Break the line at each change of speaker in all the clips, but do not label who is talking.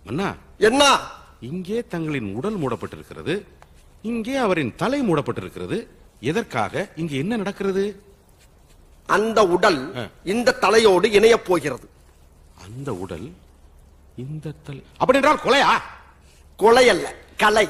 அண்ணா
என்ன
இங்கே தங்களின் உடல் மூடப்பட்டிருக்கிறது இங்கே அவரின் தலை மூடப்பட்டிருக்கிறது எதற்காக இங்கு என்ன நடக்கிறது
அந்த உடல்
ஆ.
இந்த தலையோடு இணையப் போகிறது
அந்த உடல் இந்த தலை அப்படி என்றால் கொலையா
கொலை அல்ல கலை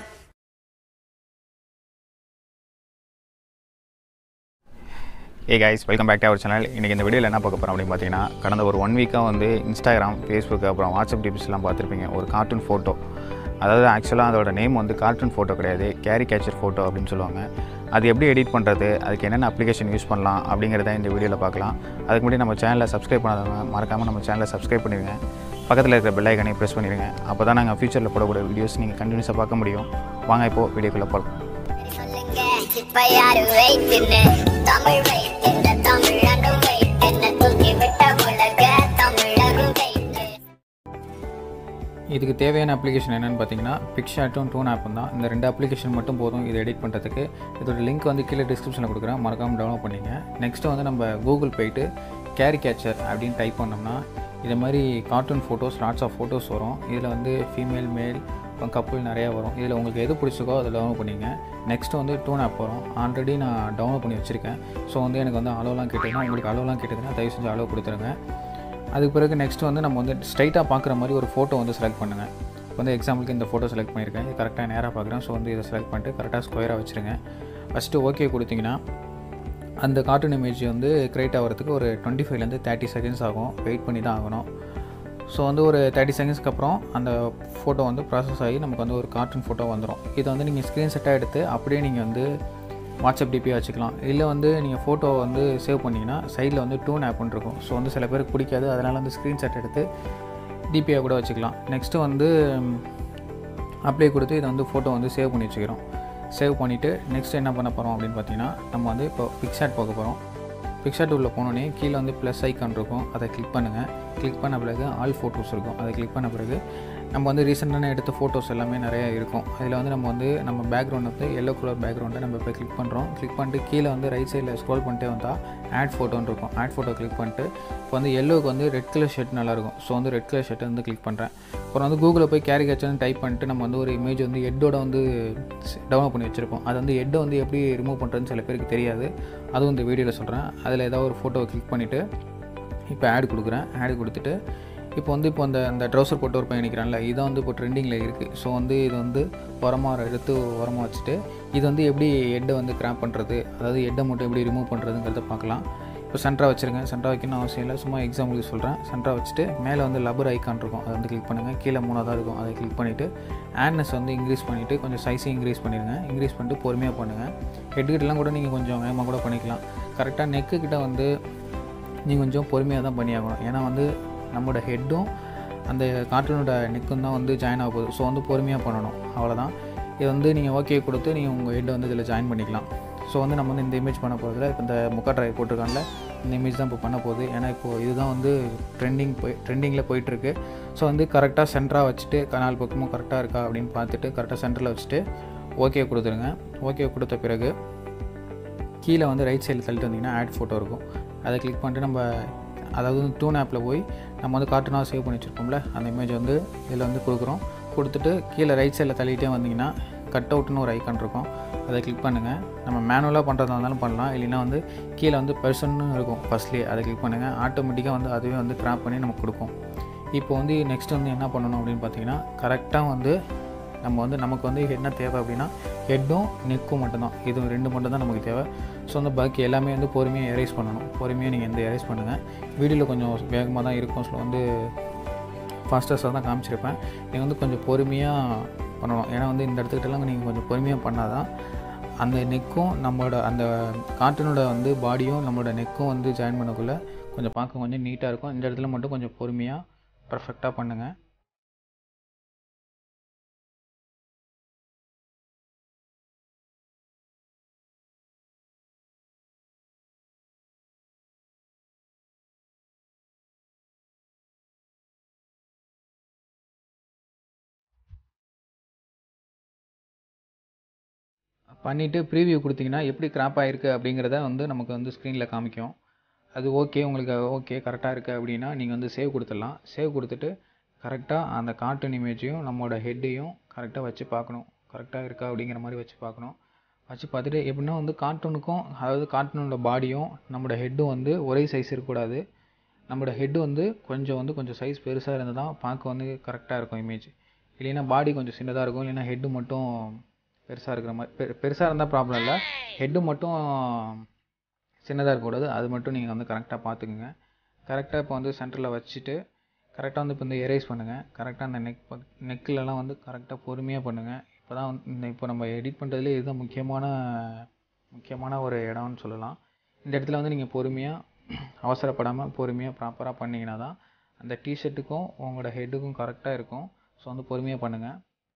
hey guys welcome back to our channel இன்றைக்கி இந்த வீடியோவில் என்ன பார்க்க போகிறோம் அப்படின்னு பார்த்தீங்கன்னா கடந்த ஒரு ஒன் வீக்காக வந்து இன்ஸ்டாகிராம் ஃபேஸ்புக் அப்புறம் வாட்ஸ்அப் டிப்ஸ்லாம் பார்த்துருப்பீங்க ஒரு கார்ட்டூன் ஃபோட்டோ அதாவது ஆக்சுவலாக அதோட நேம் வந்து கார்ட்டூன் ஃபோட்டோ கிடையாது கேரி கேச்சர் ஃபோட்டோ அப்படின்னு சொல்லுவாங்க அது எப்படி எடிட் பண்ணுறது அதுக்கு என்னென்ன அப்ளிகேஷன் யூஸ் பண்ணலாம் அப்படிங்கிறத இந்த வீடியோவில் பார்க்கலாம் அதுக்கு முன்னாடி நம்ம சேனலில் சப்ஸ்கிரைப் பண்ணாதவங்க மறக்காமல் நம்ம சேனலை சப்ஸ்கிரைப் பண்ணிடுங்க பக்கத்தில் இருக்கிற பெல் ஐக்கனை ப்ரெஸ் பண்ணிடுங்க அப்போ தான் நாங்கள் ஃபியூச்சரில் போடக்கூடிய வீடியோஸ் நீங்கள் கண்டினியூஸாக பார்க்க முடியும் வாங்க இப்போது வீடியோக்குள்ளே போகலாம்
சொல்லுங்க இப்ப யாரு வெயிட்டுன்னு தமிழ் வெயிட்டுன்னு தமிழனு வெயிட்டுன்னு தூக்கி விட்ட உலக தமிழரும் வெயிட்டு
இதுக்கு தேவையான அப்ளிகேஷன் என்னென்னு பார்த்தீங்கன்னா பிக்ஷாட்டும் டூன் ஆப்பும் தான் இந்த ரெண்டு அப்ளிகேஷன் மட்டும் போதும் இதை எடிட் பண்ணுறதுக்கு இதோட லிங்க் வந்து கீழே டிஸ்கிரிப்ஷனில் கொடுக்குறேன் மறக்காமல் டவுன்லோட் பண்ணிங்க நெக்ஸ்ட்டு வந்து நம்ம கூகுள் போயிட்டு கேரி கேச்சர் அப்படின்னு டைப் பண்ணோம்னா இது மாதிரி cartoon photos lots of photos வரும் இதில் வந்து ஃபீமேல் மேல் கப்புள் நிறையா வரும் இதில் உங்களுக்கு எது பிடிச்சிக்கோ அதை டவுன்லோட் பண்ணிங்க நெக்ஸ்ட் வந்து டூன் ஆப் வரும் ஆல்ரெடி நான் டவுன்லோட் பண்ணி வச்சுருக்கேன் ஸோ வந்து எனக்கு வந்து அளவுலாம் கேட்டதுன்னா உங்களுக்கு அளவுலாம் கேட்டதுன்னா தயவு செஞ்சு அளவு கொடுத்துருங்க அதுக்கு பிறகு நெக்ஸ்ட் வந்து நம்ம வந்து ஸ்ட்ரைட்டாக பார்க்குற மாதிரி ஒரு ஃபோட்டோ வந்து செலக்ட் பண்ணுங்கள் இப்போ வந்து எக்ஸாம்பிளுக்கு இந்த ஃபோட்டோ செலக்ட் பண்ணியிருக்கேன் இது கரெக்டாக நேராக பார்க்குறேன் ஸோ வந்து இதை செலக்ட் பண்ணிட்டு கரெக்டாக ஸ்கொயராக வச்சுருங்க ஃபஸ்ட்டு ஓகே கொடுத்தீங்கன்னா அந்த கார்ட்டூன் இமேஜ் வந்து கிரியேட் ஆகிறதுக்கு ஒரு டுவெண்ட்டி ஃபைவ்லேருந்து தேர்ட்டி செகண்ட்ஸ் ஆகும் வெயிட் பண்ணி தான் ஆகணும் ஸோ வந்து ஒரு தேர்ட்டி செகண்ட்ஸ்க்கு அப்புறம் அந்த ஃபோட்டோ வந்து ப்ராசஸ் ஆகி நமக்கு வந்து ஒரு கார்ட்டூன் ஃபோட்டோ வந்துடும் இதை வந்து நீங்கள் ஸ்க்ரீன்ஷாட்டாக எடுத்து அப்படியே நீங்கள் வந்து வாட்ஸ்அப் டிபியாக வச்சுக்கலாம் இல்லை வந்து நீங்கள் ஃபோட்டோ வந்து சேவ் பண்ணிங்கன்னா சைடில் வந்து டூன் ஆப்னு இருக்கும் ஸோ வந்து சில பேருக்கு பிடிக்காது அதனால் வந்து ஸ்க்ரீன்ஷாட் எடுத்து டிபியாக கூட வச்சுக்கலாம் நெக்ஸ்ட்டு வந்து அப்ளை கொடுத்து இதை வந்து ஃபோட்டோ வந்து சேவ் பண்ணி வச்சுக்கிறோம் சேவ் பண்ணிவிட்டு நெக்ஸ்ட் என்ன பண்ண போகிறோம் அப்படின்னு பார்த்தீங்கன்னா நம்ம வந்து இப்போ பிக்சாட் பார்க்க போகிறோம் பிக்சாட் உள்ள போனோடனே கீழே வந்து ப்ளஸ் ஐக்கான் இருக்கும் அதை கிளிக் பண்ணுங்கள் கிளிக் பண்ண பிறகு ஆல் ஃபோட்டோஸ் இருக்கும் அதை கிளிக் பண்ண பிறகு நம்ம வந்து ரீசெண்டான எடுத்த ஃபோட்டோஸ் எல்லாமே நிறைய இருக்கும் அதில் வந்து நம்ம வந்து நம்ம பேக்ரவுண்ட் வந்து எல்லோ கலர் பேக்ரவுண்டை நம்ம இப்போ கிளிக் பண்ணுறோம் கிளிக் பண்ணிட்டு கீழே வந்து ரைட் சைடில் ஸ்க்ரோல் பண்ணிட்டே வந்தால் ஆட் ஃபோட்டோன்னு இருக்கும் ஆட் ஃபோட்டோ கிளிக் பண்ணிட்டு இப்போ வந்து எல்லோவுக்கு வந்து ரெட் கலர் ஷர்ட் நல்லாயிருக்கும் ஸோ வந்து ரெட் கலர் ஷர்ட்டை வந்து கிளிக் பண்ணுறேன் அப்புறம் வந்து கூகுளில் போய் கேரி கேச்சர்னு டைப் பண்ணிட்டு நம்ம வந்து ஒரு இமேஜ் வந்து ஹெட்டோட வந்து டவுன்லோட் பண்ணி வச்சுருப்போம் அது வந்து ஹெட்டை வந்து எப்படி ரிமூவ் பண்ணுறதுன்னு சில பேருக்கு தெரியாது அதுவும் இந்த வீடியோவில் சொல்கிறேன் அதில் ஏதாவது ஒரு ஃபோட்டோவை கிளிக் பண்ணிவிட்டு இப்போ ஆட் கொடுக்குறேன் ஆட் கொடுத்துட்டு இப்போ வந்து இப்போ அந்த அந்த ட்ரௌசர் போட்டு ஒரு பையன் நிற்கிறான்ல இதான் வந்து இப்போ ட்ரெண்டிங்கில் இருக்குது ஸோ வந்து இது வந்து உரமாக எடுத்து உரமாக வச்சுட்டு இது வந்து எப்படி ஹெட்டை வந்து கிராப் பண்ணுறது அதாவது ஹெட்டை மட்டும் எப்படி ரிமூவ் பண்ணுறதுங்கிறத பார்க்கலாம் இப்போ சென்டராக வச்சுருங்க சென்டராக வைக்கணும் அவசியம் இல்லை சும்மா எக்ஸாம்பிளுக்கு சொல்கிறேன் சென்டராக வச்சுட்டு மேலே வந்து லப்பர் ஐக்கான் இருக்கும் அதை வந்து கிளிக் பண்ணுங்கள் கீழே மூணாவதாக இருக்கும் அதை கிளிக் பண்ணிவிட்டு ஆட்னஸ் வந்து இன்க்ரீஸ் பண்ணிவிட்டு கொஞ்சம் சைஸையும் இன்க்ரீஸ் பண்ணிடுங்க இன்க்ரீஸ் பண்ணிட்டு பொறுமையாக பண்ணுங்கள் ஹெட்டுக்கிட்டலாம் கூட நீங்கள் கொஞ்சம் வேகமாக கூட பண்ணிக்கலாம் கரெக்டாக நெக்கு கிட்ட வந்து நீங்கள் கொஞ்சம் பொறுமையாக தான் பண்ணியாகணும் ஏன்னா வந்து நம்மளோட ஹெட்டும் அந்த கார்ட்டூனோட நெக்கும் தான் வந்து ஜாயின் ஆக போகுது ஸோ வந்து பொறுமையாக பண்ணணும் அவ்வளோதான் இது வந்து நீங்கள் ஓகே கொடுத்து நீங்கள் உங்கள் ஹெட்டை வந்து இதில் ஜாயின் பண்ணிக்கலாம் ஸோ வந்து நம்ம வந்து இந்த இமேஜ் பண்ண போகிறதுல இப்போ இந்த முக்கா ட்ரைவ் போட்டிருக்காங்கல்ல இந்த இமேஜ் தான் இப்போ பண்ண போகுது ஏன்னா இப்போது இதுதான் வந்து ட்ரெண்டிங் போய் ட்ரெண்டிங்கில் போயிட்டுருக்கு ஸோ வந்து கரெக்டாக சென்டராக வச்சுட்டு நாலு பக்கமும் கரெக்டாக இருக்கா அப்படின்னு பார்த்துட்டு கரெக்டாக சென்டரில் வச்சுட்டு ஓகே கொடுத்துருங்க ஓகே கொடுத்த பிறகு கீழே வந்து ரைட் சைடில் தள்ளிட்டு வந்தீங்கன்னா ஆட் ஃபோட்டோ இருக்கும் அதை கிளிக் பண்ணிட்டு நம்ம அதாவது டூன் ஆப்பில் போய் நம்ம வந்து கார்ட்டூனாக சேவ் பண்ணி வச்சுருப்போம்ல அந்த இமேஜ் வந்து இதில் வந்து கொடுக்குறோம் கொடுத்துட்டு கீழே ரைட் சைடில் தள்ளிட்டே வந்தீங்கன்னா கட் அவுட்னு ஒரு ஐக்கான் இருக்கும் அதை கிளிக் பண்ணுங்கள் நம்ம மேனுவலாக பண்ணுறதா இருந்தாலும் பண்ணலாம் இல்லைன்னா வந்து கீழே வந்து பெர்சன்னு இருக்கும் ஃபஸ்ட்லேயே அதை கிளிக் பண்ணுங்கள் ஆட்டோமேட்டிக்காக வந்து அதுவே வந்து கிராப் பண்ணி நமக்கு கொடுக்கும் இப்போ வந்து நெக்ஸ்ட் வந்து என்ன பண்ணணும் அப்படின்னு பார்த்தீங்கன்னா கரெக்டாக வந்து நம்ம வந்து நமக்கு வந்து என்ன தேவை அப்படின்னா ஹெட்டும் நெக்கும் மட்டும்தான் இது ரெண்டு மட்டும் தான் நமக்கு தேவை ஸோ வந்து பாக்கி எல்லாமே வந்து பொறுமையாக எரேஸ் பண்ணணும் பொறுமையாக நீங்கள் இந்த எரேஸ் பண்ணுங்கள் வீடியோவில் கொஞ்சம் வேகமாக தான் இருக்கும் ஸோ வந்து ஃபாஸ்டஸ்ட்டாக தான் காமிச்சிருப்பேன் நீங்கள் வந்து கொஞ்சம் பொறுமையாக பண்ணணும் ஏன்னா வந்து இந்த இடத்துக்கிட்டலாம் நீங்கள் கொஞ்சம் பொறுமையாக பண்ணால் தான் அந்த நெக்கும் நம்மளோட அந்த கார்ட்டூனோட வந்து பாடியும் நம்மளோட நெக்கும் வந்து ஜாயின் பண்ணக்குள்ளே கொஞ்சம் பார்க்க கொஞ்சம் நீட்டாக இருக்கும் இந்த இடத்துல மட்டும் கொஞ்சம் பொறுமையாக பர்ஃபெக்டாக பண்ணுங்கள் பண்ணிவிட்டு ப்ரீவியூ கொடுத்தீங்கன்னா எப்படி கிராப் ஆகிருக்கு அப்படிங்கிறத வந்து நமக்கு வந்து ஸ்க்ரீனில் காமிக்கும் அது ஓகே உங்களுக்கு ஓகே கரெக்டாக இருக்குது அப்படின்னா நீங்கள் வந்து சேவ் கொடுத்துடலாம் சேவ் கொடுத்துட்டு கரெக்டாக அந்த கார்ட்டூன் இமேஜையும் நம்மளோட ஹெட்டையும் கரெக்டாக வச்சு பார்க்கணும் கரெக்டாக இருக்கா அப்படிங்கிற மாதிரி வச்சு பார்க்கணும் வச்சு பார்த்துட்டு எப்படின்னா வந்து கார்ட்டூனுக்கும் அதாவது கார்ட்டூனோட பாடியும் நம்மளோட ஹெட்டும் வந்து ஒரே சைஸ் இருக்கக்கூடாது நம்மளோட ஹெட் வந்து கொஞ்சம் வந்து கொஞ்சம் சைஸ் பெருசாக இருந்தால் தான் பார்க்க வந்து கரெக்டாக இருக்கும் இமேஜ் இல்லைன்னா பாடி கொஞ்சம் சின்னதாக இருக்கும் இல்லைன்னா ஹெட்டு மட்டும் பெருசாக இருக்கிற மாதிரி பெ பெருசாக இருந்தால் ப்ராப்ளம் இல்லை ஹெட்டு மட்டும் சின்னதாக இருக்கக்கூடாது அது மட்டும் நீங்கள் வந்து கரெக்டாக பார்த்துக்குங்க கரெக்டாக இப்போ வந்து சென்டரில் வச்சுட்டு கரெக்டாக வந்து இப்போ வந்து எரேஸ் பண்ணுங்கள் கரெக்டாக அந்த நெக் நெக்கிலலாம் வந்து கரெக்டாக பொறுமையாக பண்ணுங்கள் இப்போ தான் வந்து இந்த இப்போ நம்ம எடிட் பண்ணுறதுலே இதுதான் முக்கியமான முக்கியமான ஒரு இடம்னு சொல்லலாம் இந்த இடத்துல வந்து நீங்கள் பொறுமையாக அவசரப்படாமல் பொறுமையாக ப்ராப்பராக பண்ணிங்கன்னா தான் அந்த டிஷர்ட்டுக்கும் உங்களோட ஹெட்டுக்கும் கரெக்டாக இருக்கும் ஸோ வந்து பொறுமையாக பண்ணுங்கள்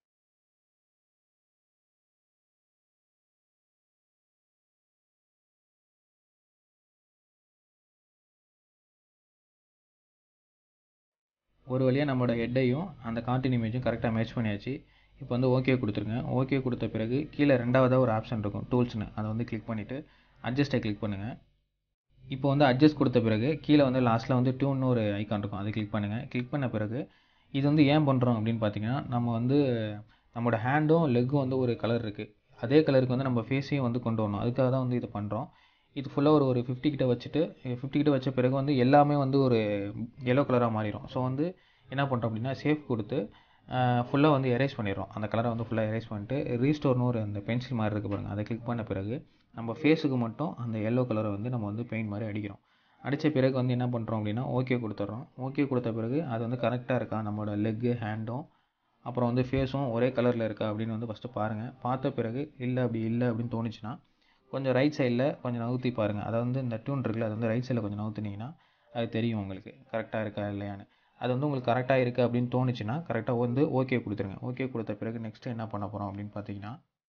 ஒரு வழியாக நம்மளோட ஹெட்டையும் அந்த கார்ட்டூன் இமேஜும் கரெக்டாக மேட்ச் பண்ணியாச்சு இப்போ வந்து ஓகே கொடுத்துருங்க ஓகே கொடுத்த பிறகு கீழே ரெண்டாவதாக ஒரு ஆப்ஷன் இருக்கும் டூல்ஸ்னு அதை வந்து கிளிக் பண்ணிவிட்டு அட்ஜஸ்ட்டை கிளிக் பண்ணுங்கள் இப்போ வந்து அட்ஜஸ்ட் கொடுத்த பிறகு கீழே வந்து லாஸ்ட்டில் வந்து டியூன்னு ஒரு ஐக்கான் இருக்கும் அதை கிளிக் பண்ணுங்கள் கிளிக் பண்ண பிறகு இது வந்து ஏன் பண்ணுறோம் அப்படின்னு பார்த்தீங்கன்னா நம்ம வந்து நம்மளோட ஹேண்டும் லெக்கும் வந்து ஒரு கலர் இருக்குது அதே கலருக்கு வந்து நம்ம ஃபேஸையும் வந்து கொண்டு வரணும் அதுக்காக தான் வந்து இது பண்ணுறோம் இது ஃபுல்லாக ஒரு ஒரு ஃபிஃப்டி கிட்ட வச்சுட்டு ஃபிஃப்டி கிட்ட வச்ச பிறகு வந்து எல்லாமே வந்து ஒரு எல்லோ கலராக மாறிடும் ஸோ வந்து என்ன பண்ணுறோம் அப்படின்னா சேஃப் கொடுத்து ஃபுல்லாக வந்து எரேஸ் பண்ணிடுறோம் அந்த கலரை வந்து ஃபுல்லாக எரேஸ் பண்ணிட்டு ரீஸ்டோர்னு ஒரு அந்த பென்சில் மாதிரி இருக்குது பாருங்கள் அதை கிளிக் பண்ண பிறகு நம்ம ஃபேஸுக்கு மட்டும் அந்த எல்லோ கலரை வந்து நம்ம வந்து பெயிண்ட் மாதிரி அடிக்கிறோம் அடித்த பிறகு வந்து என்ன பண்ணுறோம் அப்படின்னா ஓகே கொடுத்துட்றோம் ஓகே கொடுத்த பிறகு அது வந்து கரெக்டாக இருக்கா நம்மளோட லெக்கு ஹேண்டும் அப்புறம் வந்து ஃபேஸும் ஒரே கலரில் இருக்கா அப்படின்னு வந்து ஃபஸ்ட்டு பாருங்கள் பார்த்த பிறகு இல்லை அப்படி இல்லை அப்படின்னு தோணுச்சுன்னா கொஞ்சம் ரைட் சைடில் கொஞ்சம் நவுத்தி பாருங்கள் அதை வந்து இந்த டியூன் இருக்குல்ல அது வந்து ரைட் சைடில் கொஞ்சம் நவுத்துனீங்கன்னா அது தெரியும் உங்களுக்கு கரெக்டாக இருக்கா இல்லையான்னு அது வந்து உங்களுக்கு கரெக்டாக இருக்குது அப்படின்னு தோணுச்சுன்னா கரெக்டாக வந்து ஓகே கொடுத்துருங்க ஓகே கொடுத்த பிறகு நெக்ஸ்ட்டு என்ன பண்ண போகிறோம் அப்படின்னு பார்த்தீங்கன்னா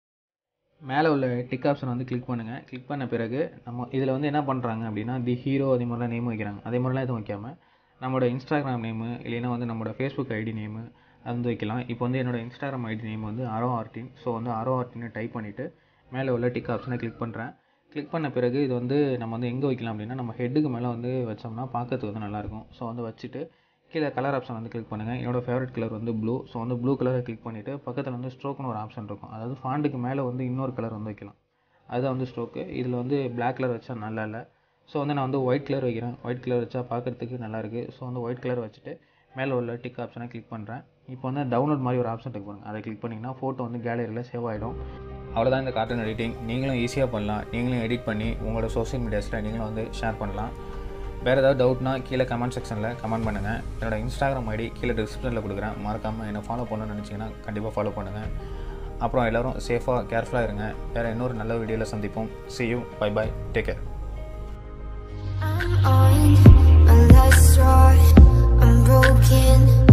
மேலே உள்ள டிக் ஆப்ஷன் வந்து கிளிக் பண்ணுங்கள் கிளிக் பண்ண பிறகு நம்ம இதில் வந்து என்ன பண்ணுறாங்க அப்படின்னா தி ஹீரோ அதே மாதிரிலாம் நேம் வைக்கிறாங்க அதே மாதிரிலாம் எதுவும் வைக்காமல் நம்மளோட இன்ஸ்டாகிராம் நேமு இல்லைன்னா வந்து நம்மளோட ஃபேஸ்புக் ஐடி நேமு அது வந்து வைக்கலாம் இப்போ வந்து என்னோட இன்ஸ்டாகிராம் ஐடி நேம் வந்து அரோ ஆர்டின் ஸோ வந்து அரோ ஆர்டின்னு டைப் பண்ணிவிட்டு மேலே உள்ள டிக் ஆப்ஷனை கிளிக் பண்ணுறேன் கிளிக் பண்ண பிறகு இது வந்து நம்ம வந்து எங்கே வைக்கலாம் அப்படின்னா நம்ம ஹெட்டுக்கு மேலே வந்து வச்சோம்னா பார்க்கறதுக்கு வந்து நல்லாயிருக்கும் ஸோ வந்து வச்சுட்டு கீழே கலர் ஆப்ஷன் வந்து கிளிக் பண்ணுங்கள் என்னோட ஃபேவரட் கலர் வந்து ப்ளூ ஸோ வந்து ப்ளூ கலரை கிளிக் பண்ணிவிட்டு பக்கத்தில் வந்து ஸ்ட்ரோக்னு ஒரு ஆப்ஷன் இருக்கும் அதாவது ஃபாண்டுக்கு மேலே வந்து இன்னொரு கலர் வந்து வைக்கலாம் அதுதான் வந்து ஸ்ட்ரோக்கு இதில் வந்து பிளாக் கலர் வச்சா நல்லா இல்லை ஸோ வந்து நான் வந்து ஒயிட் கலர் வைக்கிறேன் ஒயிட் கலர் வச்சா பார்க்குறதுக்கு நல்லா இருக்குது ஸோ வந்து ஒயிட் கலர் வச்சுட்டு மேலே உள்ள டிக் ஆப்ஷனை கிளிக் பண்ணுறேன் இப்போ வந்து டவுன்லோட் மாதிரி ஒரு ஆப்ஷன் இருக்கு பாருங்க அதை கிளிக் பண்ணிங்கன்னா ஃபோட்டோ வந்து கேலரியில் சேவ் ஆகிடும் அவ்வளோதான் இந்த கார்ட்டூன் எடிட்டிங் நீங்களும் ஈஸியாக பண்ணலாம் நீங்களும் எடிட் பண்ணி உங்களோட சோஷியல் மீடியாஸில் நீங்களும் வந்து ஷேர் பண்ணலாம் வேறு ஏதாவது டவுட்னா கீழே கமெண்ட் செக்ஷனில் கமெண்ட் பண்ணுங்கள் என்னோட இன்ஸ்டாகிராம் ஐடி கீழே டிஸ்கிரிப்ஷனில் கொடுக்குறேன் மறக்காமல் என்னை ஃபாலோ பண்ணணும்னு நினச்சிங்கன்னா கண்டிப்பாக ஃபாலோ பண்ணுங்கள் அப்புறம் எல்லோரும் சேஃபாக கேர்ஃபுல்லாக இருங்க வேறு இன்னொரு நல்ல வீடியோவில் சந்திப்போம் see you bye bye take care
I'm on my last straw. I'm broken.